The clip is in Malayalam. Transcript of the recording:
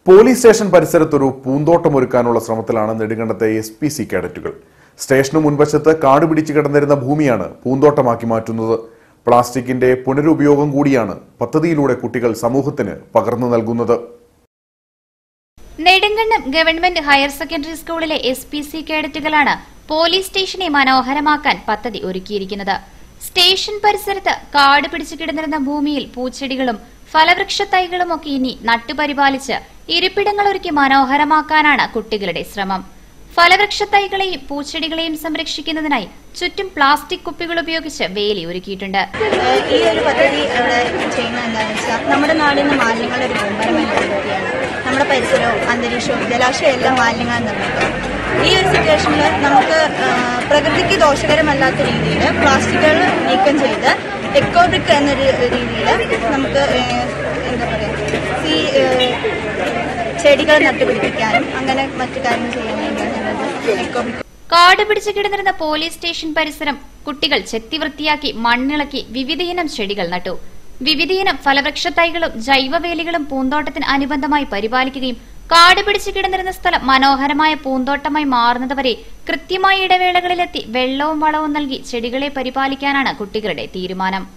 പോലീസ് സ്റ്റേഷൻ പരിസരത്തൊരു പൂന്തോട്ടം ഒരുക്കാനുള്ള ശ്രമത്തിലാണ് നെടുങ്കണ്ടത്തെ എസ് പി സി കേഡറ്റുകൾ സ്റ്റേഷന് മുൻവശത്ത് കാട് പിടിച്ചു കിടന്നിരുന്ന ഭൂമിയാണ് പൂന്തോട്ടമാക്കി മാറ്റുന്നത് പ്ലാസ്റ്റിക്കിന്റെ പുനരുപയോഗം കൂടിയാണ് പദ്ധതിയിലൂടെ കുട്ടികൾ സമൂഹത്തിന് പകർന്നു നൽകുന്നത് നെടുങ്കണ്ടം ഗവൺമെന്റ് ഹയർ സെക്കൻഡറി സ്കൂളിലെ എസ് പി സി കേഡറ്റുകളാണ് പോലീസ് സ്റ്റേഷനെ മനോഹരമാക്കാൻ പദ്ധതി ഒരുക്കിയിരിക്കുന്നത് സ്റ്റേഷൻ പരിസരത്ത് കാട് പിടിച്ചു കിടന്നിരുന്ന ഭൂമിയിൽ പൂച്ചെടികളും ഫലവൃക്ഷ തൈകളും ഒക്കെ ഇനി നട്ടുപരിപാലിച്ച് ഇരിപ്പിടങ്ങൾ ഒരുക്കി മനോഹരമാക്കാനാണ് കുട്ടികളുടെ ശ്രമം ഫലവൃക്ഷ തൈകളെയും പൂച്ചെടികളെയും സംരക്ഷിക്കുന്നതിനായി ചുറ്റും പ്ലാസ്റ്റിക് കുപ്പികൾ ഉപയോഗിച്ച് വേലി ഒരുക്കിയിട്ടുണ്ട് ഏഹ് ഈ ഒരു പദ്ധതി ഇവിടെ ചെയ്യുന്നത് എന്താണെന്ന് വെച്ചാൽ നമ്മുടെ നാടിൽ നിന്ന് മാലിന്യങ്ങളുടെ ഒരു കൂമ്പാരമായി പ്രവൃത്തിയാണ് നമ്മുടെ പരിസരവും അന്തരീക്ഷവും ജലാശയവും എല്ലാം മാലിന്യങ്ങൾ നിർമ്മിക്കും ഈ ഒരു സിറ്റുവേഷനിൽ നമുക്ക് ഏഹ് പ്രകൃതിക്ക് ദോഷകരമല്ലാത്ത രീതിയിൽ പ്ലാസ്റ്റിക്കുകൾ നീക്കം ചെയ്ത് എക്കോബ്രിക് എന്നൊരു രീതിയിൽ നമുക്ക് ഏഹ് എന്താ പറയുക ഈ ഏഹ് ചെടികൾ നട്ടുപിടിപ്പിക്കാനും അങ്ങനെ മറ്റു കാര്യങ്ങൾ ചെയ്യാൻ വേണ്ടിയാണ് ഞങ്ങൾ എക്കോബ്രിക് കാട് പിടിച്ചു കിടന്നിരുന്ന പോലീസ് സ്റ്റേഷൻ പരിസരം കുട്ടികൾ ചെത്തി വൃത്തിയാക്കി മണ്ണിളക്കി വിവിധയിനം ചെടികൾ നട്ടു വിവിധയിനം ഫലവൃക്ഷ തൈകളും ജൈവവേലികളും പൂന്തോട്ടത്തിന് അനുബന്ധമായി പരിപാലിക്കുകയും കാട് പിടിച്ചു കിടന്നിരുന്ന സ്ഥലം മനോഹരമായ പൂന്തോട്ടമായി മാറുന്നതുവരെ കൃത്യമായ ഇടവേളകളിലെത്തി വെള്ളവും വളവും നൽകി ചെടികളെ പരിപാലിക്കാനാണ് കുട്ടികളുടെ തീരുമാനം